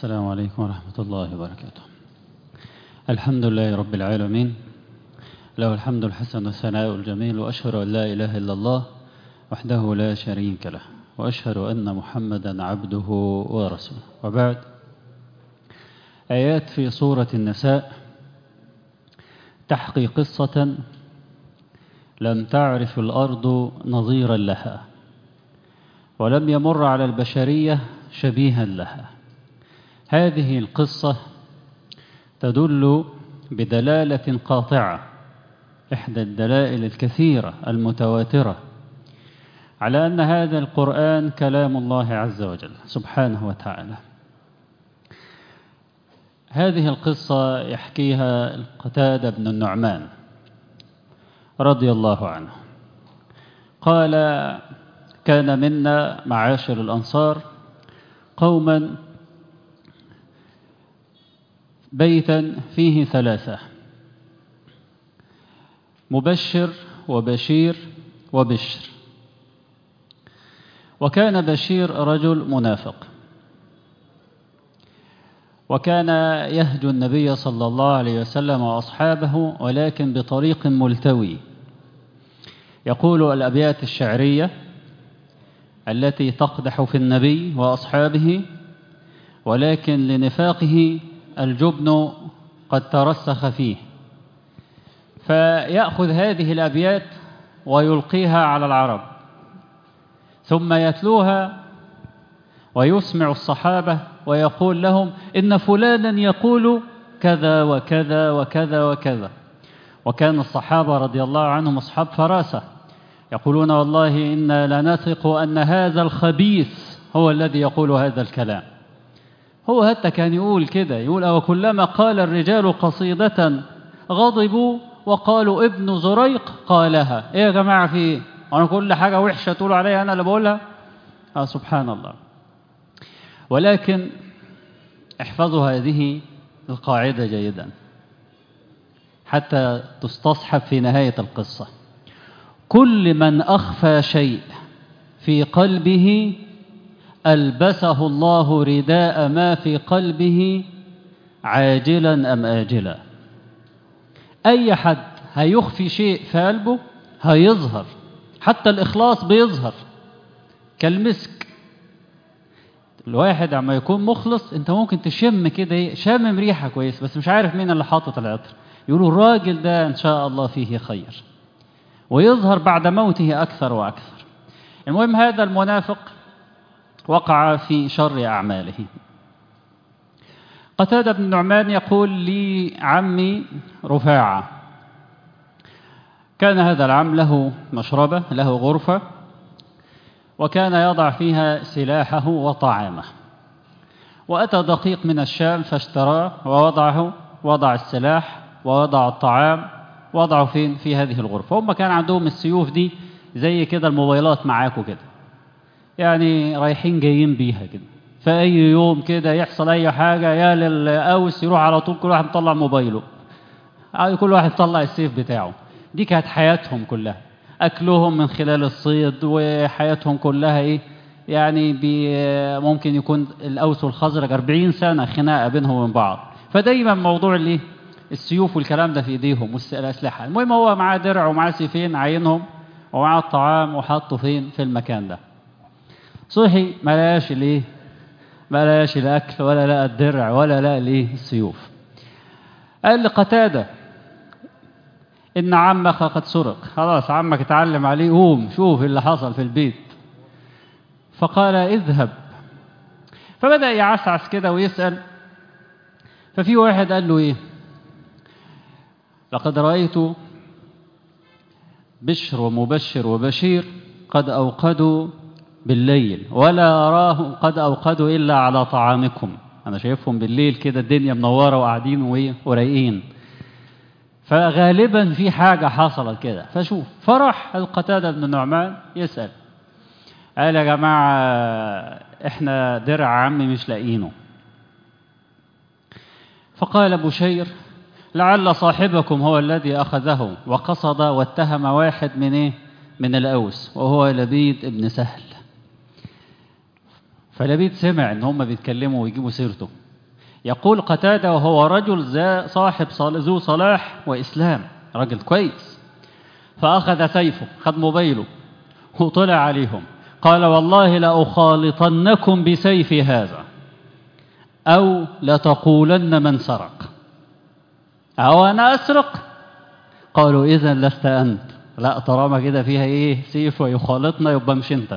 السلام عليكم ورحمة الله وبركاته الحمد لله رب العالمين له الحمد الحسن والثناء الجميل وأشهد أن لا إله إلا الله وحده لا شريك له وأشهد أن محمدا عبده ورسوله وبعد آيات في سورة النساء تحقي قصة لم تعرف الأرض نظيرا لها ولم يمر على البشرية شبيها لها هذه القصة تدل بدلالة قاطعة إحدى الدلائل الكثيرة المتواترة على أن هذا القرآن كلام الله عز وجل سبحانه وتعالى هذه القصة يحكيها القتادة بن النعمان رضي الله عنه قال كان منا معاشر الأنصار قوما بيتا فيه ثلاثة مبشر وبشير وبشر وكان بشير رجل منافق وكان يهجو النبي صلى الله عليه وسلم وأصحابه ولكن بطريق ملتوي يقول الأبيات الشعرية التي تقدح في النبي وأصحابه ولكن لنفاقه الجبن قد ترسخ فيه فيأخذ هذه الأبيات ويلقيها على العرب ثم يتلوها ويسمع الصحابة ويقول لهم إن فلانا يقول كذا وكذا وكذا وكذا وكان الصحابة رضي الله عنهم أصحاب فراسة يقولون والله إنا لنثق أن هذا الخبيث هو الذي يقول هذا الكلام هو حتى كان يقول كده يقول أو كلما قال الرجال قصيدة غضبوا وقالوا ابن زريق قالها ايه يا جماعة في ايه وانا كل حاجة وحشة تقولوا عليها انا اللي بقولها آه سبحان الله ولكن احفظوا هذه القاعدة جيدا حتى تستصحب في نهاية القصة كل من أخفى شيء في قلبه ألبسه الله رداء ما في قلبه عاجلا أم آجلا أي حد هيخفي شيء في قلبه هيظهر حتى الإخلاص بيظهر كالمسك الواحد عما يكون مخلص انت ممكن تشم كده ايه شامم ريحه كويس بس مش عارف مين اللي حاطط العطر يقولوا الراجل ده ان شاء الله فيه خير ويظهر بعد موته اكثر واكثر المهم هذا المنافق وقع في شر اعماله قتادة بن نعمان يقول لي عمي رفاعة كان هذا العم له مشربة له غرفة وكان يضع فيها سلاحه وطعامه وأتى دقيق من الشام فاشتراه ووضعه وضع السلاح ووضع الطعام وضعه فين في هذه الغرفة هم كان عندهم السيوف دي زي كده الموبايلات معاكم كده يعني رايحين جايين بيها كده فأي يوم كده يحصل أي حاجة يا للأوس يروح على طول كل واحد مطلع موبايله كل واحد طلع السيف بتاعه دي كانت حياتهم كلها أكلهم من خلال الصيد وحياتهم كلها إيه يعني ممكن يكون الأوس والخزرج 40 سنة خناقة بينهم وبين بعض فدايما موضوع اللي السيوف والكلام ده في ايديهم والأسلحة المهم هو معاه درع ومعاه سيفين عينهم ومعاه الطعام وحطه فين في المكان ده صحي ما لقاش الايه ما لقاش الاكل ولا لقى الدرع ولا لقى الايه السيوف قال لقتاده ان عمك قد سرق خلاص عمك اتعلم عليه قوم شوف اللي حصل في البيت فقال اذهب فبدا يعسعس كده ويسال ففي واحد قال له ايه لقد رايت بشر ومبشر وبشير قد اوقدوا بالليل ولا أراهم قد أوقدوا إلا على طعامكم أنا شايفهم بالليل كده الدنيا منورة وقاعدين ورايقين فغالبا في حاجة حصلت كده فشوف فرح القتادة بن النعمان يسأل قال يا جماعة إحنا درع عمي مش لاقينه فقال بشير لعل صاحبكم هو الذي أخذه وقصد واتهم واحد من إيه من الأوس وهو لبيد ابن سهل فلبيد سمع ان هم بيتكلموا ويجيبوا سيرته يقول قتادة وهو رجل صاحب ذو صلاح وإسلام رجل كويس فأخذ سيفه خد موبايله وطلع عليهم قال والله لأخالطنكم بسيفي هذا أو لتقولن من سرق أو أنا أسرق قالوا إذا لست أنت لا طالما كده فيها إيه سيف ويخالطنا يبقى مش أنت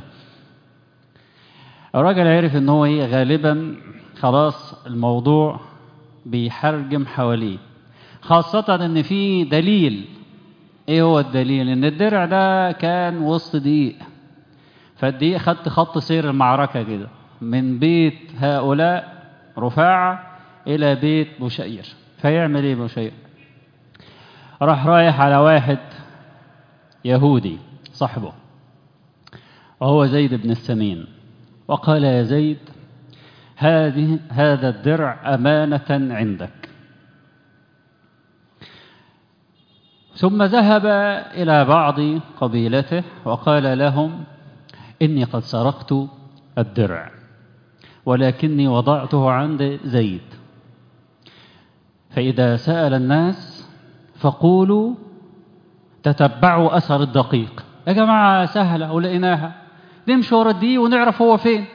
الراجل عرف إن هو إيه غالبا خلاص الموضوع بيحرجم حواليه خاصة إن في دليل إيه هو الدليل؟ إن الدرع ده كان وسط دقيق فالدقيق خدت خط سير المعركة كده من بيت هؤلاء رفاعة إلى بيت بشير فيعمل إيه بشير؟ راح رايح على واحد يهودي صاحبه وهو زيد بن السمين وقال يا زيد هذه هذا الدرع أمانة عندك ثم ذهب إلى بعض قبيلته وقال لهم إني قد سرقت الدرع ولكني وضعته عند زيد فإذا سأل الناس فقولوا تتبعوا أثر الدقيق يا جماعة سهلة ولقيناها نمشي ورا دي ونعرف هو فين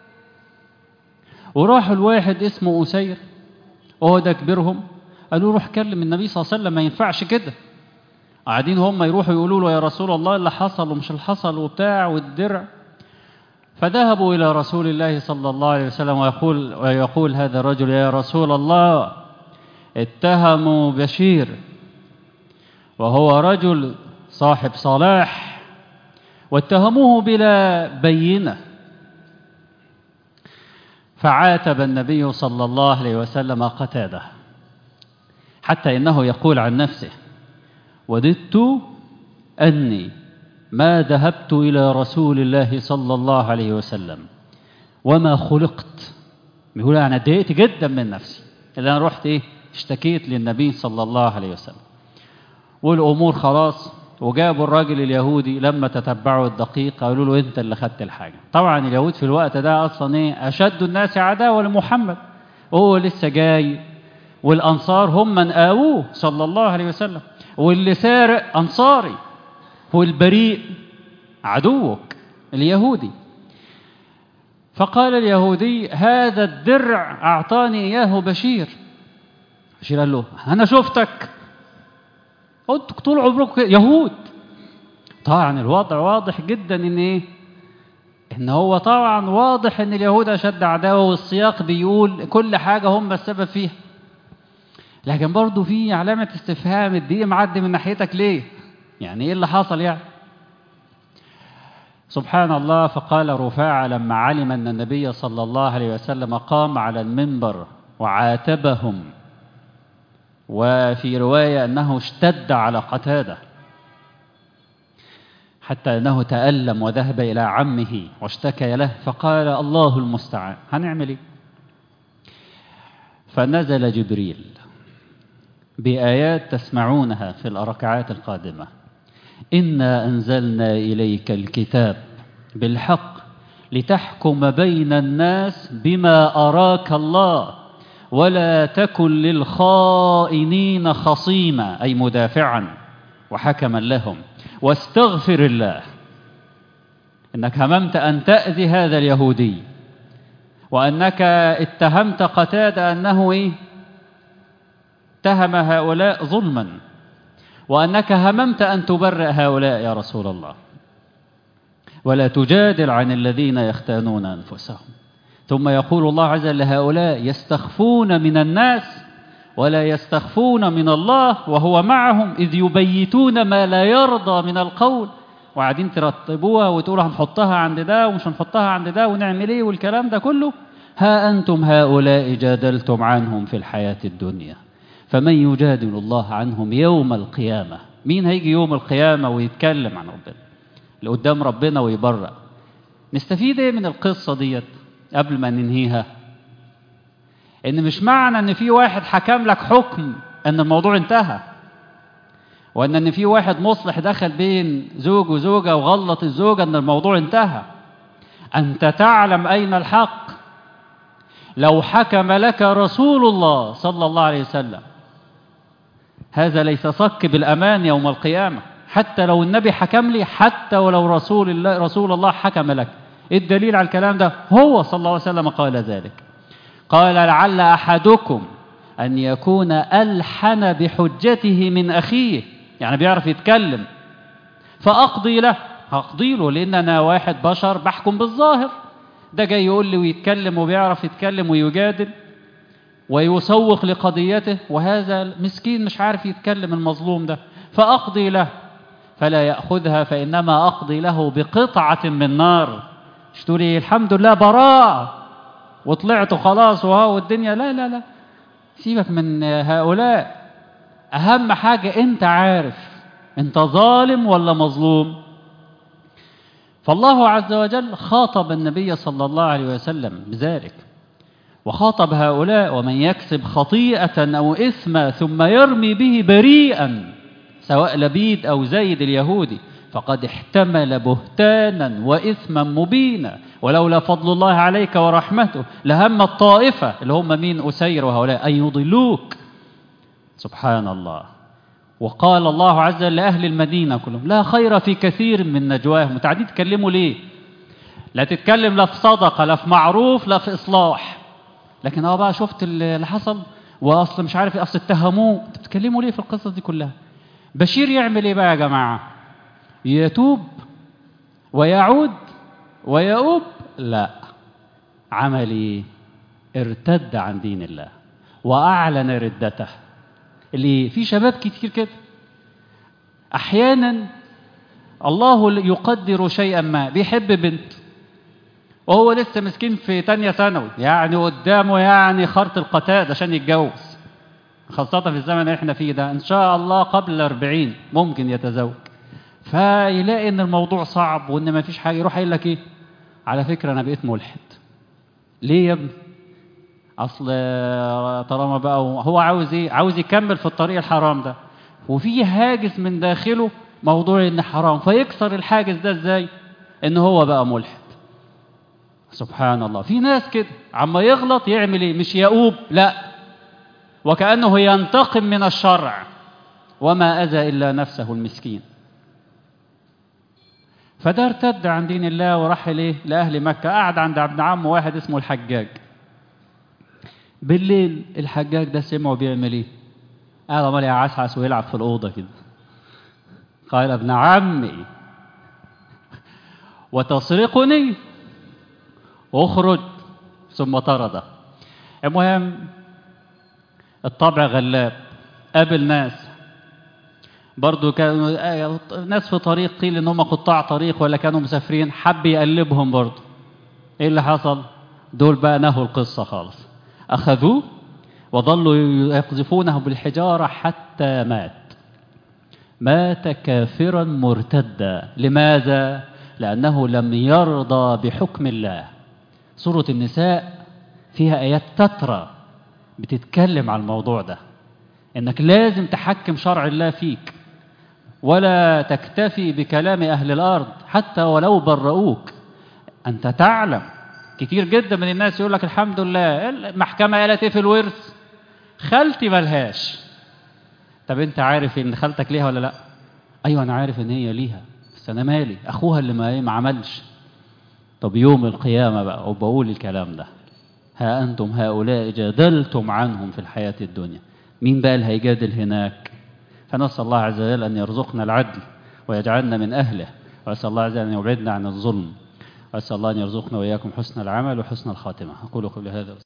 وراحوا الواحد اسمه أسير وهو ده كبيرهم قالوا روح كلم النبي صلى الله عليه وسلم ما ينفعش كده قاعدين هم يروحوا يقولوا له يا رسول الله اللي حصل ومش اللي حصل وبتاع والدرع فذهبوا إلى رسول الله صلى الله عليه وسلم ويقول, ويقول هذا الرجل يا رسول الله اتهموا بشير وهو رجل صاحب صلاح واتهموه بلا بينه فعاتب النبي صلى الله عليه وسلم قتاده حتى انه يقول عن نفسه وددت اني ما ذهبت الى رسول الله صلى الله عليه وسلم وما خلقت بيقول انا اتضايقت جدا من نفسي اللي انا رحت ايه اشتكيت للنبي صلى الله عليه وسلم والامور خلاص وجابوا الراجل اليهودي لما تتبعوا الدقيق قالوا له انت اللي خدت الحاجه طبعا اليهود في الوقت ده اصلا ايه اشد الناس عداوه لمحمد وهو لسه جاي والانصار هم من اووه صلى الله عليه وسلم واللي سارق انصاري والبريء عدوك اليهودي فقال اليهودي هذا الدرع اعطاني اياه بشير بشير قال له انا شفتك انتوا طول عمركم يهود طبعا الوضع واضح جدا ان ايه ان هو طبعا واضح ان اليهود اشد عداوه والسياق بيقول كل حاجه هم السبب فيها لكن برضه في علامه استفهام الدقيق معدي من ناحيتك ليه يعني ايه اللي حصل يعني سبحان الله فقال رفاعة لما علم أن النبي صلى الله عليه وسلم قام على المنبر وعاتبهم وفي رواية أنه اشتد على قتادة حتى أنه تألم وذهب إلى عمه واشتكى له فقال الله المستعان هنعمل إيه فنزل جبريل بآيات تسمعونها في الركعات القادمة إنا أنزلنا إليك الكتاب بالحق لتحكم بين الناس بما أراك الله ولا تكن للخائنين خصيما أي مدافعا وحكما لهم واستغفر الله انك هممت ان تاذي هذا اليهودي وانك اتهمت قتاده انه ايه اتهم هؤلاء ظلما وانك هممت ان تبرئ هؤلاء يا رسول الله ولا تجادل عن الذين يختانون انفسهم ثم يقول الله عز وجل لهؤلاء يستخفون من الناس ولا يستخفون من الله وهو معهم إذ يبيتون ما لا يرضى من القول وقاعدين ترتبوها وتقولوا هنحطها عند ده ومش هنحطها عند ده ونعمل ايه والكلام ده كله ها أنتم هؤلاء جادلتم عنهم في الحياة الدنيا فمن يجادل الله عنهم يوم القيامة مين هيجي يوم القيامة ويتكلم عن ربنا اللي قدام ربنا ويبرأ نستفيد ايه من القصة ديت قبل ما ننهيها ان مش معنى ان في واحد حكم لك حكم ان الموضوع انتهى وان ان في واحد مصلح دخل بين زوج وزوجه وغلط الزوجه ان الموضوع انتهى انت تعلم اين الحق لو حكم لك رسول الله صلى الله عليه وسلم هذا ليس صك بالأمان يوم القيامة حتى لو النبي حكم لي حتى ولو رسول الله رسول الله حكم لك الدليل على الكلام ده هو صلى الله عليه وسلم قال ذلك قال لعل أحدكم أن يكون ألحن بحجته من أخيه يعني بيعرف يتكلم فأقضي له هقضي له لأن أنا واحد بشر بحكم بالظاهر ده جاي يقول لي ويتكلم وبيعرف يتكلم ويجادل ويسوق لقضيته وهذا مسكين مش عارف يتكلم المظلوم ده فأقضي له فلا يأخذها فإنما أقضي له بقطعة من نار مش تقولي الحمد لله براء وطلعت خلاص وهو الدنيا لا لا لا سيبك من هؤلاء أهم حاجة أنت عارف أنت ظالم ولا مظلوم فالله عز وجل خاطب النبي صلى الله عليه وسلم بذلك وخاطب هؤلاء ومن يكسب خطيئة أو إثما ثم يرمي به بريئا سواء لبيد أو زيد اليهودي فقد احتمل بهتانا وإثما مبينا ولولا فضل الله عليك ورحمته لهم الطائفة اللي هم مين أسير وهؤلاء أن يضلوك سبحان الله وقال الله عز وجل لأهل المدينة كلهم لا خير في كثير من نجواهم متعدين تتكلموا ليه لا تتكلم لا في صدقة لا في معروف لا في إصلاح لكن اه بقى شفت اللي حصل واصل مش عارف اصل اتهموه بتتكلموا ليه في القصص دي كلها بشير يعمل ايه بقى يا جماعه يتوب ويعود ويؤوب لا عمل ايه ارتد عن دين الله واعلن ردته اللي في شباب كتير كده احيانا الله يقدر شيئا ما بيحب بنت وهو لسه مسكين في تانية ثانوي يعني قدامه يعني خرط القتاد عشان يتجوز خاصة في الزمن اللي احنا فيه ده ان شاء الله قبل الأربعين ممكن يتزوج فيلاقي ان الموضوع صعب وان ما فيش حاجة يروح قايل لك ايه على فكرة انا بقيت ملحد ليه يا ابني اصل طالما بقى هو عاوز ايه عاوز يكمل في الطريق الحرام ده وفي هاجس من داخله موضوع ان حرام فيكسر الحاجز ده ازاي ان هو بقى ملحد سبحان الله في ناس كده عما يغلط يعمل ايه مش يؤوب لا وكأنه ينتقم من الشرع وما أذى إلا نفسه المسكين فده ارتد عن دين الله وراح ليه لأهل مكة قعد عند ابن عمه واحد اسمه الحجاج بالليل الحجاج ده سمعه بيعمل ايه قاعد عمال يعسعس ويلعب في الأوضة كده قال ابن عمي وتسرقني اخرج ثم طرده المهم الطبع غلاب قابل ناس برضو كانوا ناس في طريق قيل ان هم قطاع طريق ولا كانوا مسافرين حب يقلبهم برضو ايه اللي حصل دول بقى نهوا القصة خالص اخذوه وظلوا يقذفونه بالحجارة حتى مات مات كافرا مرتدا لماذا لأنه لم يرضى بحكم الله سورة النساء فيها آيات تترى بتتكلم عن الموضوع ده انك لازم تحكم شرع الله فيك ولا تكتفي بكلام اهل الارض حتى ولو برؤوك انت تعلم كتير جدا من الناس يقول لك الحمد لله المحكمه قالت ايه في الورث خالتي ملهاش طب انت عارف ان خالتك ليها ولا لا ايوه انا عارف ان هي ليها بس انا مالي اخوها اللي ما ما عملش طب يوم القيامه بقى وبقول الكلام ده ها أنتم هؤلاء جادلتم عنهم في الحياة الدنيا مين بقى اللي هيجادل هناك فنسأل الله عز وجل أن يرزقنا العدل ويجعلنا من أهله وأسأل الله عز وجل أن يبعدنا عن الظلم وأسأل الله أن يرزقنا وإياكم حسن العمل وحسن الخاتمة أقول قولي هذا